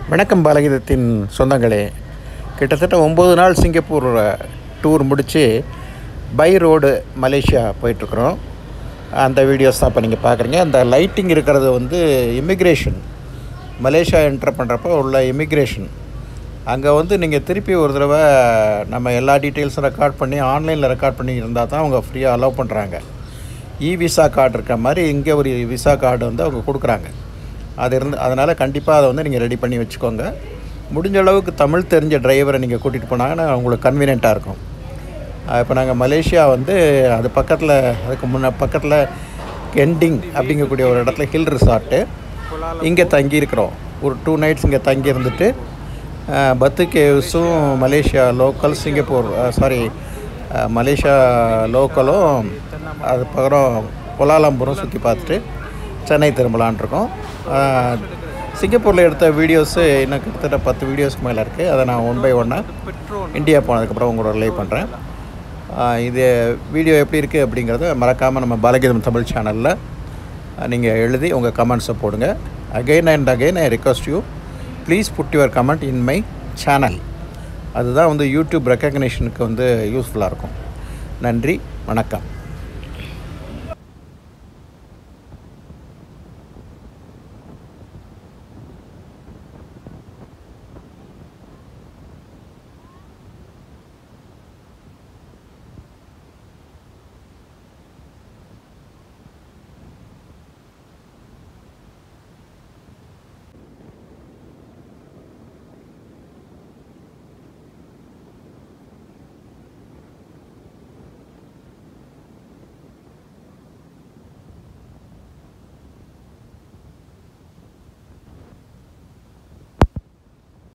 வணக்கம் பாலகீதத்தின் சொந்தங்களே கிட்டத்தட்ட ஒம்பது நாள் சிங்கப்பூர் டூர் முடித்து பை ரோடு மலேசியா போயிட்டுருக்குறோம் அந்த வீடியோஸ் தான் இப்போ நீங்கள் பார்க்குறீங்க அந்த லைட்டிங் இருக்கிறது வந்து இமிக்ரேஷன் மலேசியா என்டர் பண்ணுறப்போ உள்ள இமிக்ரேஷன் அங்கே வந்து நீங்கள் திருப்பி ஒரு தடவை நம்ம எல்லா டீட்டெயில்ஸும் ரெக்கார்ட் பண்ணி ஆன்லைனில் ரெக்கார்ட் பண்ணி இருந்தால் தான் அவங்க ஃப்ரீயாக அலோவ் பண்ணுறாங்க இ விசா கார்டு இருக்கிற மாதிரி இங்கே ஒரு விசா கார்டு வந்து அவங்க கொடுக்குறாங்க அது இருந்து அதனால் கண்டிப்பாக அதை வந்து நீங்கள் ரெடி பண்ணி வச்சுக்கோங்க முடிஞ்ச அளவுக்கு தமிழ் தெரிஞ்ச டிரைவரை நீங்கள் கூட்டிகிட்டு போனாங்கன்னா உங்களுக்கு கன்வீனியண்ட்டாக இருக்கும் இப்போ நாங்கள் மலேசியா வந்து அது பக்கத்தில் அதுக்கு முன்ன பக்கத்தில் கெண்டிங் அப்படிங்கக்கூடிய ஒரு இடத்துல ஹில் ரிசார்ட்டு இங்கே தங்கியிருக்கிறோம் ஒரு டூ நைட்ஸ் இங்கே தங்கி இருந்துட்டு பத்து கேவ்ஸும் Malaysia local Singapore sorry Malaysia லோக்கலும் அதுக்கப்புறம் கோலாலம்பூரும் சுற்றி பார்த்துட்டு சென்னை திரும்பலான் இருக்கோம் சிங்கப்பூரில் எடுத்த வீடியோஸு இன்னும் கிட்டத்தட்ட பத்து வீடியோஸ்க்கு மேலே இருக்குது அதை நான் ஒன் பை ஒன்னாக இந்தியா போனதுக்கப்புறம் உங்களோட ரிலே பண்ணுறேன் இது வீடியோ எப்படி இருக்குது அப்படிங்கிறத மறக்காமல் நம்ம பாலகீதம் தமிழ் சேனலில் நீங்கள் எழுதி உங்கள் கமெண்ட்ஸை போடுங்க again and again I request you please put your comment in my channel அதுதான் வந்து யூடியூப் ரெக்கக்னேஷனுக்கு வந்து யூஸ்ஃபுல்லாக இருக்கும் நன்றி வணக்கம்